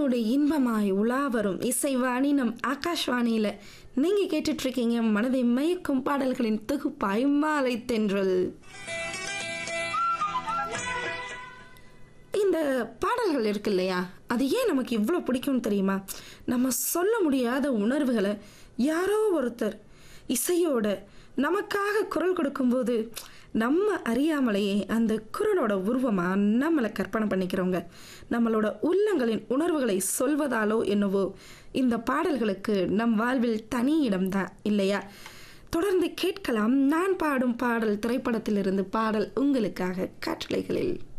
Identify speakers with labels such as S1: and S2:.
S1: காதோடு இன்பமாய் உலா வரும் இசைவாணி நம் ஆகாஷ்வாணியில் நீங்கள் கேட்டுட்ருக்கீங்க மனதை மயக்கும் பாடல்களின் தொகுப்பாய் மாலை தென்றல் இந்த பாடல்கள் இருக்கு இல்லையா அது ஏன் நமக்கு இவ்வளோ பிடிக்கும்னு தெரியுமா நம்ம சொல்ல முடியாத உணர்வுகளை யாரோ ஒருத்தர் இசையோட நமக்காக குரல் கொடுக்கும்போது நம்ம அறியாமலேயே அந்த குரலோட உருவமாக நம்மளை கற்பனை பண்ணிக்கிறோங்க நம்மளோட உள்ளங்களின் உணர்வுகளை சொல்வதாலோ என்னவோ இந்த பாடல்களுக்கு நம் வாழ்வில் தனி இடம்தான் இல்லையா தொடர்ந்து கேட்கலாம் நான் பாடும் பாடல் திரைப்படத்திலிருந்து பாடல் உங்களுக்காக காற்றலைகளில்